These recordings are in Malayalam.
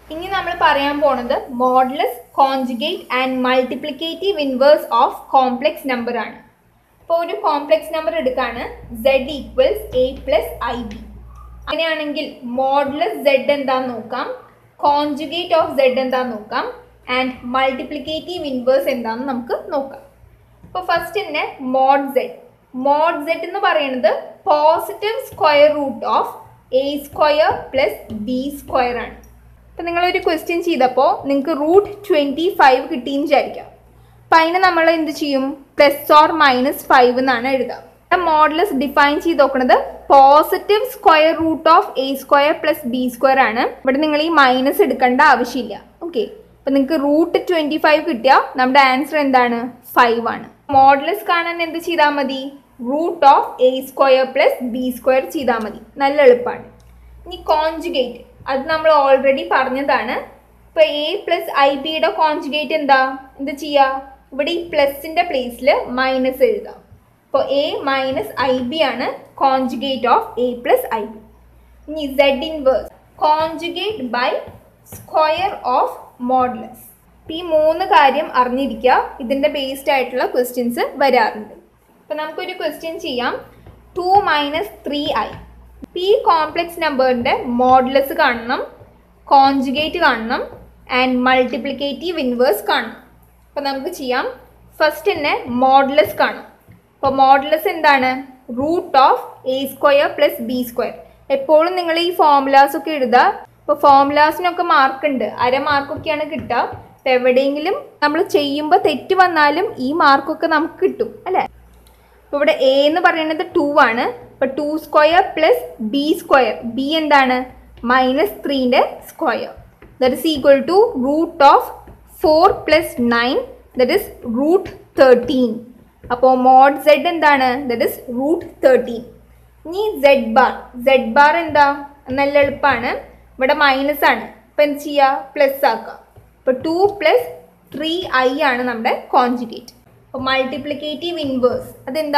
ഇനി നമ്മൾ പറയാൻ പോണത് modulus conjugate and multiplicative inverse of complex number ആണ് ഇപ്പോൾ ഒരു കോംപ്ലെക്സ് നമ്പർ എടുക്കാണ് Z equals A plus I B അങ്ങനെയാണെങ്കിൽ മോഡലസ് സെഡ് എന്താന്ന് നോക്കാം കോൺജുഗേറ്റ് ഓഫ് സെഡ് എന്താന്ന് നോക്കാം ആൻഡ് മൾട്ടിപ്ലിക്കേറ്റീവ് ഇൻവേഴ്സ് എന്താന്ന് നമുക്ക് നോക്കാം ഇപ്പോൾ ഫസ്റ്റ് തന്നെ മോഡ് സെഡ് മോഡ് സെഡ് എന്ന് പറയുന്നത് positive square root of A square plus B square ആണ് അപ്പം നിങ്ങളൊരു ക്വസ്റ്റ്യൻ ചെയ്തപ്പോൾ നിങ്ങൾക്ക് റൂട്ട് ട്വൻറ്റി ഫൈവ് കിട്ടിയെന്ന് വിചാരിക്കാം അപ്പം അതിന് നമ്മൾ എന്ത് ചെയ്യും പ്ലസ് ഓർ മൈനസ് ഫൈവ് എന്നാണ് എഴുതുക മോഡലസ് ഡിഫൈൻ ചെയ്ത് നോക്കുന്നത് positive square root of A square plus B square ആണ് ഇവിടെ നിങ്ങൾ ഈ മൈനസ് എടുക്കേണ്ട ആവശ്യമില്ല ഓക്കെ അപ്പം നിങ്ങൾക്ക് റൂട്ട് ട്വൻറ്റി ഫൈവ് കിട്ടിയാൽ നമ്മുടെ ആൻസർ എന്താണ് ഫൈവ് ആണ് മോഡലസ് കാണാൻ എന്ത് ചെയ്താൽ മതി root of A square plus B square ചെയ്താൽ മതി നല്ല എളുപ്പമാണ് ഇനി കോൺജുഗേറ്റ് അത് നമ്മൾ ഓൾറെഡി പറഞ്ഞതാണ് ഇപ്പൊ എ പ്ലസ് ഐ ബിയുടെ കോൺജുഗേറ്റ് എന്താ എന്ത് ചെയ്യാ ഇവിടെ ഈ പ്ലസിന്റെ പ്ലേസിൽ മൈനസ് എഴുതാം അപ്പോൾ എ മൈനസ് ഐ ബി ആണ് conjugate of A plus I B ഇനി Z inverse conjugate by square of modulus ഈ മൂന്ന് കാര്യം അറിഞ്ഞിരിക്കുക ഇതിന്റെ ബേസ്ഡ് ആയിട്ടുള്ള ക്വസ്റ്റ്യൻസ് വരാറുണ്ട് അപ്പൊ നമുക്കൊരു ക്വസ്റ്റ്യൻ ചെയ്യാം ടു മൈനസ് ത്രീ ഐ ഈ കോംപ്ലെക്സ് നമ്പറിന്റെ മോഡലസ് കാണണം കോൺജുഗേറ്റ് കാണണം ആൻഡ് മൾട്ടിപ്ലിക്കേറ്റീവ് ഇൻവേഴ്സ് കാണണം അപ്പോൾ നമുക്ക് ചെയ്യാം ഫസ്റ്റ് തന്നെ മോഡലസ് കാണാം അപ്പോൾ മോഡലസ് എന്താണ് root of A square plus B square എപ്പോഴും നിങ്ങൾ ഈ ഫോർമുലാസ് ഒക്കെ എഴുതുക ഇപ്പോൾ ഫോർമുലാസിനൊക്കെ മാർക്ക് ഉണ്ട് അര മാർക്കൊക്കെയാണ് കിട്ടുക അപ്പോൾ എവിടെയെങ്കിലും നമ്മൾ ചെയ്യുമ്പോൾ തെറ്റ് വന്നാലും ഈ മാർക്കൊക്കെ നമുക്ക് കിട്ടും അല്ലേ അപ്പോൾ ഇവിടെ എ എന്ന് പറയുന്നത് ടു ആണ് അപ്പോൾ two square plus B square B എന്താണ് മൈനസ് ത്രീൻ്റെ square that is equal to root of four plus nine that is root thirteen അപ്പോൾ മോഡ് സെഡ് എന്താണ് ദറ്റ് ഇസ് റൂട്ട് തേർട്ടീൻ ഇനി സെഡ് ബാർ സെഡ് ബാർ എന്താ നല്ല എളുപ്പമാണ് ഇവിടെ മൈനസ് ആണ് അപ്പോൾ എന്ത് ചെയ്യുക പ്ലസ് ആക്കുക അപ്പോൾ ടു പ്ലസ് ത്രീ ഐ ആണ് നമ്മുടെ കോൺജുഗേറ്റ് അപ്പോൾ മൾട്ടിപ്ലിക്കേറ്റീവ് ഇൻവേഴ്സ് അതെന്താ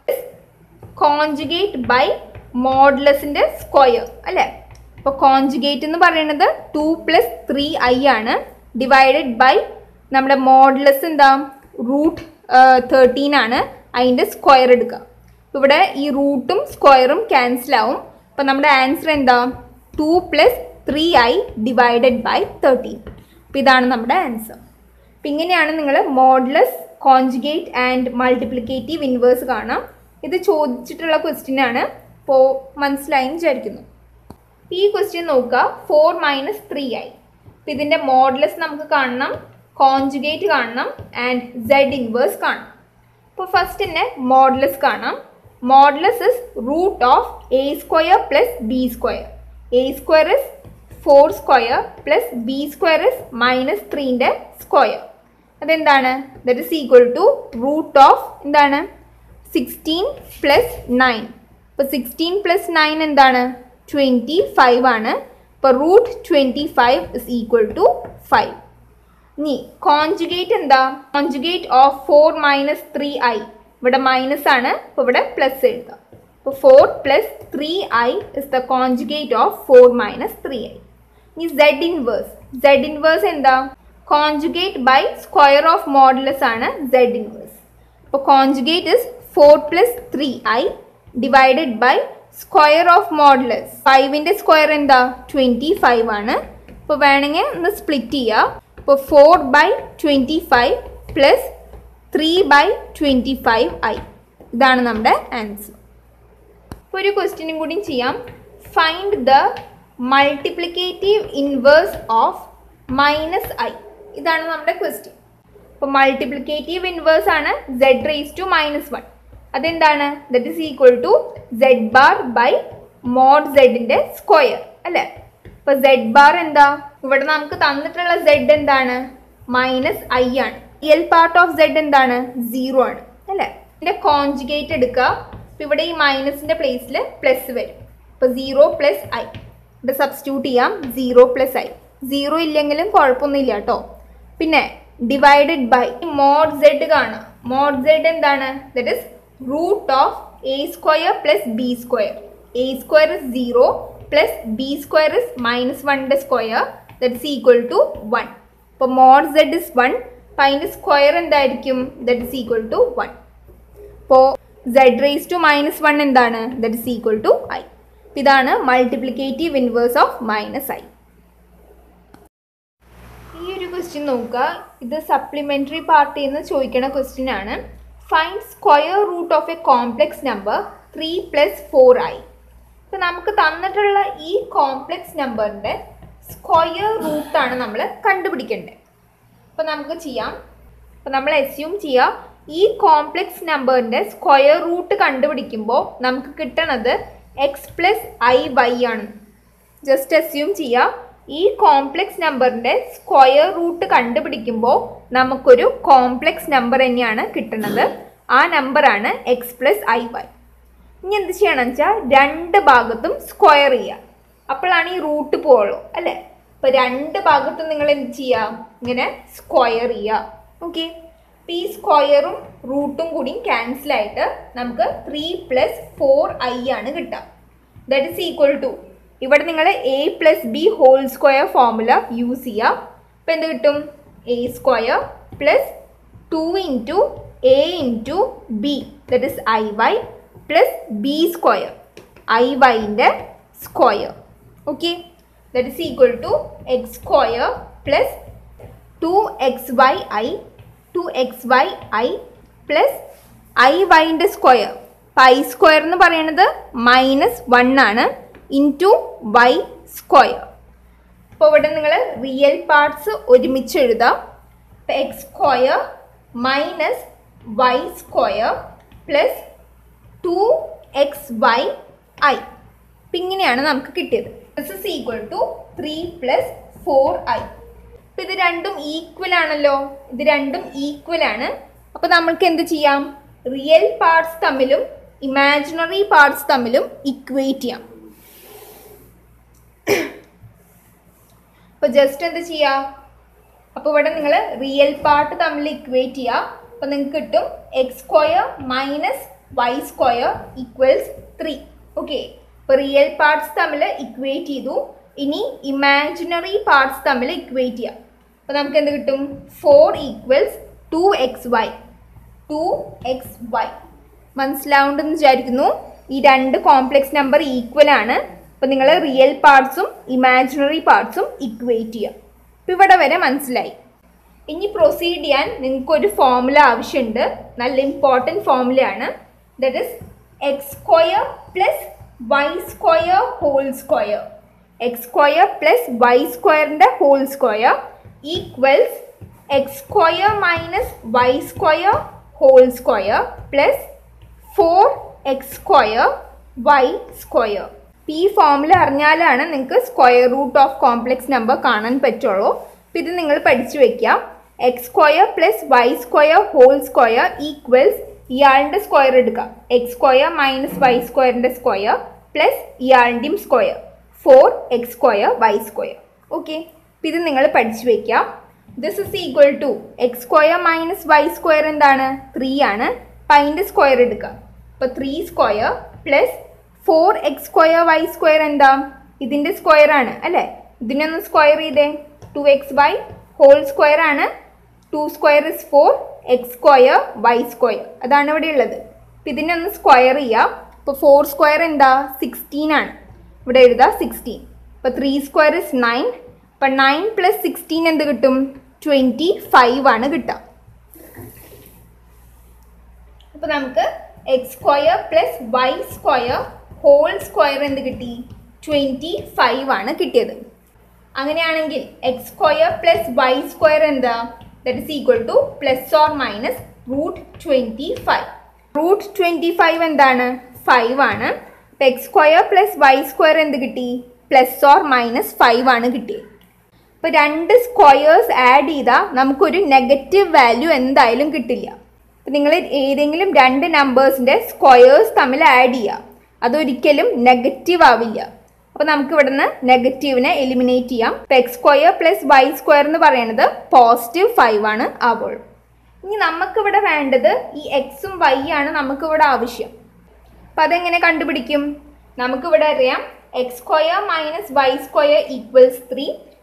കോൺജുഗേറ്റ് ബൈ മോഡലസിൻ്റെ സ്ക്വയർ അല്ലേ അപ്പോൾ കോൺജുഗേറ്റ് എന്ന് പറയുന്നത് ടു പ്ലസ് ത്രീ ഐ ആണ് ഡിവൈഡഡ് ബൈ നമ്മുടെ മോഡലസ് എന്താ റൂട്ട് തേർട്ടീൻ ആണ് അതിൻ്റെ സ്ക്വയർ എടുക്കുക ഇവിടെ ഈ റൂട്ടും സ്ക്വയറും ക്യാൻസൽ ആവും അപ്പോൾ നമ്മുടെ ആൻസർ എന്താ two plus three I divided by thirteen അപ്പോൾ ഇതാണ് നമ്മുടെ ആൻസർ അപ്പം ഇങ്ങനെയാണ് നിങ്ങൾ modulus conjugate and multiplicative inverse കാണാം ഇത് ചോദിച്ചിട്ടുള്ള ക്വസ്റ്റ്യൻ ആണ് ഇപ്പോൾ മനസ്സിലായി വിചാരിക്കുന്നു ഈ ക്വസ്റ്റ്യൻ നോക്കുക ഫോർ മൈനസ് ത്രീ ആയി അപ്പം ഇതിൻ്റെ മോഡലസ് നമുക്ക് കാണണം കോൺജുഗേറ്റ് കാണണം ആൻഡ് സെഡ് ഇൻവേഴ്സ് കാണണം ഇപ്പോൾ ഫസ്റ്റ് തന്നെ മോഡലസ് കാണാം modulus is root of A square plus B square A square is four square plus B square is minus ത്രീൻ്റെ സ്ക്വയർ അതെന്താണ് that is equal to root of എന്താണ് സിക്സ്റ്റീൻ പ്ലസ് നയൻ ഇപ്പോൾ സിക്സ്റ്റീൻ പ്ലസ് നയൻ എന്താണ് ട്വൻറ്റി ഫൈവ് ആണ് ഇപ്പോൾ root twenty five is equal to five ഇനി കോൺജുഗേറ്റ് എന്താ conjugate of four minus three I ഇവിടെ മൈനസ് ആണ് അപ്പോൾ ഇവിടെ പ്ലസ് എഴുതാം അപ്പോൾ four plus three I is the conjugate of four minus three I ഇനി സെഡ് ഇൻവേഴ്സ് സെഡ് ഇൻവേഴ്സ് എന്താ conjugate by square of modulus ആണ് സെഡ് ഇൻവേഴ്സ് അപ്പോൾ conjugate is four plus three I divided by square of modulus ഫൈവിൻ്റെ സ്ക്വയർ എന്താ ട്വൻറ്റി ഫൈവ് ആണ് ഇപ്പോൾ വേണമെങ്കിൽ ഒന്ന് സ്പ്ലിറ്റ് ചെയ്യുക ഇപ്പോൾ four by twenty five plus three by twenty five I ഇതാണ് നമ്മുടെ ആൻസർ ഇപ്പോൾ ഒരു ക്വസ്റ്റ്യനും കൂടി ചെയ്യാം find the multiplicative inverse of minus I ഇതാണ് നമ്മുടെ ക്വസ്റ്റ്യൻ അപ്പോൾ മൾട്ടിപ്ലിക്കേറ്റീവ് ഇൻവേഴ്സ് ആണ് Z raise to minus one അതെന്താണ് that is equal to Z bar by mod സെഡിൻ്റെ സ്ക്വയർ അല്ലേ അപ്പോൾ സെഡ് ബാർ എന്താ ഇവിടെ നമുക്ക് തന്നിട്ടുള്ള സെഡ് എന്താണ് മൈനസ് ഐ ആണ് എൽ പാർട്ട് ഓഫ് സെഡ് എന്താണ് സീറോ ആണ് അല്ലേ ഇതിൻ്റെ കോൺജുഗേറ്റ് എടുക്കുക അപ്പോൾ ഇവിടെ ഈ മൈനസിൻ്റെ പ്ലേസിൽ പ്ലസ് വരും അപ്പോൾ സീറോ പ്ലസ് ഐ ഇവിടെ സബ്സ്റ്റിറ്റ്യൂട്ട് ചെയ്യാം സീറോ പ്ലസ് ഐ സീറോ ഇല്ലെങ്കിലും കുഴപ്പമൊന്നുമില്ല കേട്ടോ പിന്നെ ഡിവൈഡഡ് ബൈ മോഡ് സെഡ് കാണാം മോഡ് സെഡ് എന്താണ് that is root of A square plus B square A square is zero plus B square is minus വണ്ണിൻ്റെ square that is equal to one അപ്പോൾ മോഡ് സെഡ് ഇസ് വൺ അപ്പം അതിൻ്റെ സ്ക്വയർ എന്തായിരിക്കും that is equal to one അപ്പോൾ Z raise to minus one എന്താണ് that is equal to I ഇതാണ് multiplicative inverse of minus I ഈ ഒരു ക്വസ്റ്റ്യൻ നോക്കുക ഇത് സപ്ലിമെൻ്ററി പാർട്ടിൽ നിന്ന് ചോദിക്കുന്ന ക്വസ്റ്റ്യൻ ആണ് find square root of a complex number three plus four I ഇപ്പം നമുക്ക് തന്നിട്ടുള്ള ഈ കോംപ്ലെക്സ് നമ്പറിൻ്റെ സ്ക്വയർ റൂട്ടാണ് നമ്മൾ കണ്ടുപിടിക്കേണ്ടത് അപ്പോൾ നമുക്ക് ചെയ്യാം അപ്പോൾ നമ്മൾ അസ്യൂം ചെയ്യാം ഈ കോംപ്ലെക്സ് നമ്പറിൻ്റെ സ്ക്വയർ റൂട്ട് കണ്ടുപിടിക്കുമ്പോൾ നമുക്ക് കിട്ടണത് എക്സ് പ്ലസ് ഐ വൈ ആണ് ജസ്റ്റ് അസ്യൂം ചെയ്യാം ഈ കോംപ്ലെക്സ് നമ്പറിൻ്റെ സ്ക്വയർ റൂട്ട് കണ്ടുപിടിക്കുമ്പോൾ നമുക്കൊരു കോംപ്ലെക്സ് നമ്പർ തന്നെയാണ് കിട്ടുന്നത് ആ നമ്പറാണ് എക്സ് പ്ലസ് ഐ വൈ ഇനി എന്ത് ചെയ്യണം വെച്ചാൽ രണ്ട് ഭാഗത്തും സ്ക്വയർ ചെയ്യുക അപ്പോഴാണ് ഈ റൂട്ട് പോവുള്ളൂ അല്ലേ അപ്പോൾ രണ്ട് ഭാഗത്തും നിങ്ങൾ എന്ത് ചെയ്യുക ഇങ്ങനെ സ്ക്വയർ ചെയ്യുക ഓക്കെ അപ്പോൾ ഈ സ്ക്വയറും റൂട്ടും കൂടി ക്യാൻസൽ ആയിട്ട് നമുക്ക് ത്രീ പ്ലസ് ഫോർ ഐ ആണ് കിട്ടുക ദറ്റ് ഇസ് ഈക്വൽ ടു ഇവിടെ നിങ്ങൾ A plus B whole square formula use ചെയ്യുക അപ്പോൾ എന്ത് കിട്ടും A square plus two into A into B that is I Y plus B square I വൈൻ്റെ square okay that is equal to X square plus two X Y I two X Y I plus I വൈൻ്റെ സ്ക്വയർ ഐ സ്ക്വയർ എന്ന് പറയുന്നത് മൈനസ് വൺ ആണ് ഇൻറ്റു വൈ സ്ക്വയർ അപ്പോൾ ഇവിടെ നിങ്ങൾ റിയൽ പാർട്സ് ഒരുമിച്ച് എഴുതാം അപ്പോൾ X square minus Y square plus two X Y I അപ്പം ഇങ്ങനെയാണ് നമുക്ക് കിട്ടിയത് this is equal to three plus four I അപ്പം ഇത് രണ്ടും ഈക്വൽ ആണല്ലോ ഇത് രണ്ടും ഈക്വൽ ആണ് അപ്പോൾ നമ്മൾക്ക് എന്ത് ചെയ്യാം റിയൽ പാർട്സ് തമ്മിലും ഇമാജിനറി പാർട്സ് തമ്മിലും ഇക്വേറ്റ് ചെയ്യാം അപ്പോൾ ജസ്റ്റ് എന്ത് ചെയ്യാം അപ്പോൾ ഇവിടെ നിങ്ങൾ റിയൽ പാർട്ട് തമ്മിൽ ഇക്വേറ്റ് ചെയ്യുക അപ്പോൾ നിങ്ങൾക്ക് കിട്ടും X square minus Y square equals three okay അപ്പോൾ റിയൽ പാർട്സ് തമ്മിൽ ഇക്വേറ്റ് ചെയ്തു ഇനി ഇമാജിനറി പാർട്സ് തമ്മിൽ ഇക്വേറ്റ് ചെയ്യാം അപ്പോൾ നമുക്ക് എന്ത് കിട്ടും four equals two X Y two X Y മനസ്സിലാവുണ്ടെന്ന് വിചാരിക്കുന്നു ഈ രണ്ട് കോംപ്ലെക്സ് നമ്പർ ഈക്വൽ ആണ് അപ്പോൾ നിങ്ങൾ റിയൽ പാർട്സും ഇമാജിനറി പാർട്സും ഇക്വേറ്റ് ചെയ്യുക അപ്പോൾ ഇവിടെ വരെ മനസ്സിലായി ഇനി പ്രൊസീഡ് ചെയ്യാൻ നിങ്ങൾക്ക് ഒരു ഫോമുല ആവശ്യമുണ്ട് നല്ല ഇമ്പോർട്ടൻറ്റ് ഫോമുലയാണ് that is X square plus Y square whole square X square plus Y സ്ക്വയറിൻ്റെ whole square equals X square minus Y square whole square plus four X square Y square ഈ ഫോമുല അറിഞ്ഞാലാണ് നിങ്ങൾക്ക് square root of complex number കാണാൻ പറ്റുള്ളൂ അപ്പം ഇത് നിങ്ങൾ പഠിച്ചു വെക്കാം X square plus Y square whole square equals ഇയാളുടെ സ്ക്വയർ എടുക്കാം എക്സ് സ്ക്വയർ മൈനസ് വൈ സ്ക്വയറിൻ്റെ square plus ഇയാളുടെയും square four X square Y square okay അപ്പം ഇത് നിങ്ങൾ പഠിച്ചു വെക്കാം this is equal to X square minus Y square എന്താണ് ത്രീ ആണ് അപ്പം അതിൻ്റെ സ്ക്വയർ എടുക്കാം അപ്പോൾ three square plus four X square Y square എന്താ ഇതിൻ്റെ സ്ക്വയർ ആണ് അല്ലേ ഇതിനൊന്ന് സ്ക്വയർ ചെയ്തേ two X Y whole square ആണ് two square is four X square Y square അതാണ് ഇവിടെ ഉള്ളത് അപ്പം ഇതിനൊന്ന് സ്ക്വയർ ചെയ്യാം അപ്പോൾ ഫോർ സ്ക്വയർ എന്താ സിക്സ്റ്റീൻ ആണ് ഇവിടെ എഴുതാം സിക്സ്റ്റീൻ അപ്പോൾ ത്രീ സ്ക്വയർ ഇസ് നയൻ അപ്പം നയൻ പ്ലസ് സിക്സ്റ്റീൻ എന്ത് കിട്ടും ട്വൻറ്റി ഫൈവ് ആണ് കിട്ടുക അപ്പോൾ നമുക്ക് X square plus Y square whole square എന്ത് കിട്ടി ട്വൻറ്റി ഫൈവ് ആണ് കിട്ടിയത് അങ്ങനെയാണെങ്കിൽ X square plus Y square എന്താ that is equal to plus or minus root twenty five root twenty five എന്താണ് ഫൈവ് ആണ് അപ്പോൾ X square plus Y square എന്ത് കിട്ടി പ്ലസ് ഓർ മൈനസ് ഫൈവ് ആണ് കിട്ടിയത് അപ്പോൾ രണ്ട് സ്ക്വയേഴ്സ് ആഡ് ചെയ്താൽ നമുക്കൊരു നെഗറ്റീവ് വാല്യൂ എന്തായാലും കിട്ടില്ല അപ്പോൾ നിങ്ങൾ ഏതെങ്കിലും രണ്ട് നമ്പേഴ്സിൻ്റെ സ്ക്വയേഴ്സ് തമ്മിൽ ആഡ് ചെയ്യുക അതൊരിക്കലും നെഗറ്റീവ് ആവില്ല അപ്പോൾ നമുക്ക് ഇവിടുന്ന് നെഗറ്റീവിനെ എലിമിനേറ്റ് ചെയ്യാം ഇപ്പോൾ X square plus Y square എന്ന് പറയുന്നത് പോസിറ്റീവ് ഫൈവ് ആണ് ആവുമ്പോൾ ഇനി നമുക്കിവിടെ വേണ്ടത് ഈ എക്സും വൈ ആണ് നമുക്കിവിടെ ആവശ്യം അപ്പം അതെങ്ങനെ കണ്ടുപിടിക്കും നമുക്കിവിടെ അറിയാം X square minus Y square equals three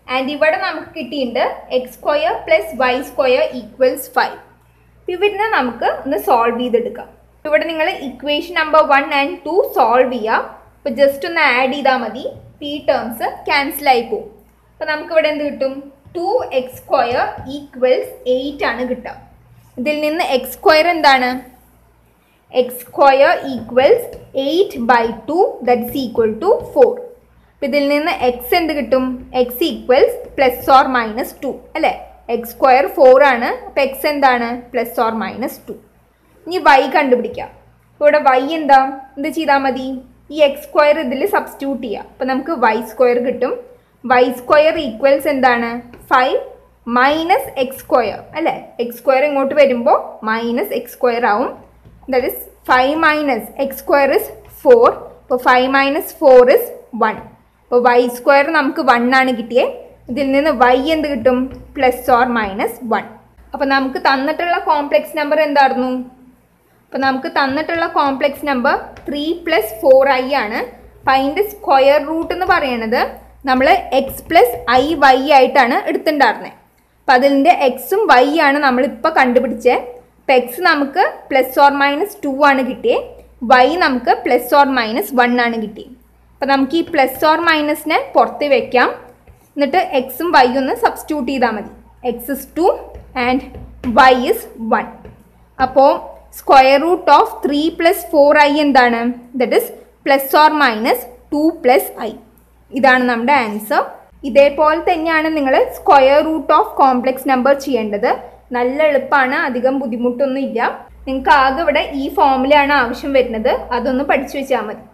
and ഇവിടെ നമുക്ക് കിട്ടിയിട്ടുണ്ട് X square plus Y square equals five ഇവിടുന്ന് നമുക്ക് ഒന്ന് സോൾവ് ചെയ്തെടുക്കാം ഇവിടെ നിങ്ങൾ equation number one and two solve ചെയ്യുക അപ്പോൾ ജസ്റ്റ് ഒന്ന് ആഡ് ചെയ്താൽ മതി ഈ ടേംസ് ക്യാൻസൽ ആയി പോകും അപ്പോൾ നമുക്ക് ഇവിടെ എന്ത് കിട്ടും two X square equals eight ആണ് കിട്ടുക ഇതിൽ നിന്ന് എക്സ് സ്ക്വയർ എന്താണ് X square equals eight by two that is equal to four അപ്പം ഇതിൽ നിന്ന് എക്സ് എന്ത് കിട്ടും X equals plus or minus two അല്ലേ എക്സ് സ്ക്വയർ ഫോർ ആണ് അപ്പം എക്സ് എന്താണ് പ്ലസ് ഓർ മൈനസ് ടു ഇനി വൈ കണ്ടുപിടിക്കാം അപ്പോൾ ഇവിടെ വൈ എന്താ എന്ത് ചെയ്താൽ മതി ഈ എക്സ് സ്ക്വയർ ഇതിൽ സബ്സ്റ്റിറ്റ്യൂട്ട് ചെയ്യാം അപ്പം നമുക്ക് വൈ സ്ക്വയർ കിട്ടും വൈ സ്ക്വയർ ഈക്വൽസ് എന്താണ് ഫൈവ് മൈനസ് എക്സ് സ്ക്വയർ അല്ലേ എക്സ് സ്ക്വയർ ഇങ്ങോട്ട് വരുമ്പോൾ മൈനസ് എക്സ് സ്ക്വയർ ആവും that is five minus X square is four അപ്പോൾ five minus four is one അപ്പോൾ വൈ സ്ക്വയർ നമുക്ക് വൺ ആണ് കിട്ടിയേ ഇതിൽ നിന്ന് വൈ എന്ത് കിട്ടും പ്ലസ് ഓർ മൈനസ് വൺ അപ്പോൾ നമുക്ക് തന്നിട്ടുള്ള കോംപ്ലക്സ് നമ്പർ എന്തായിരുന്നു അപ്പോൾ നമുക്ക് തന്നിട്ടുള്ള complex number three plus four I ആണ് അപ്പം അതിൻ്റെ സ്ക്വയർ റൂട്ട് എന്ന് പറയണത് നമ്മൾ എക്സ് പ്ലസ് ഐ വൈ ആയിട്ടാണ് എടുത്തിട്ടുണ്ടായിരുന്നത് അപ്പം അതിൻ്റെ എക്സും വൈ ആണ് നമ്മളിപ്പോൾ കണ്ടുപിടിച്ചത് അപ്പം എക്സ് നമുക്ക് പ്ലസ് ഓർ മൈനസ് ടു ആണ് കിട്ടിയത് വൈ നമുക്ക് പ്ലസ് ഓർ മൈനസ് വൺ ആണ് കിട്ടിയത് അപ്പം നമുക്ക് ഈ പ്ലസ് ഓർ മൈനസിനെ പുറത്ത് വെക്കാം എന്നിട്ട് എക്സും വൈ ഒന്ന് സബ്സ്റ്റിറ്റ്യൂട്ട് ചെയ്താൽ മതി X is two and Y is one അപ്പോൾ square root of three plus four I എന്താണ് that is plus or minus two plus I ഇതാണ് നമ്മുടെ ആൻസർ ഇതേപോലെ തന്നെയാണ് നിങ്ങൾ square root of complex number ചെയ്യേണ്ടത് നല്ല എളുപ്പമാണ് അധികം ബുദ്ധിമുട്ടൊന്നും ഇല്ല നിങ്ങൾക്ക് ആകെ ഇവിടെ ഈ ഫോമിലാണ് ആവശ്യം വരുന്നത് അതൊന്ന് പഠിച്ചു വെച്ചാൽ മതി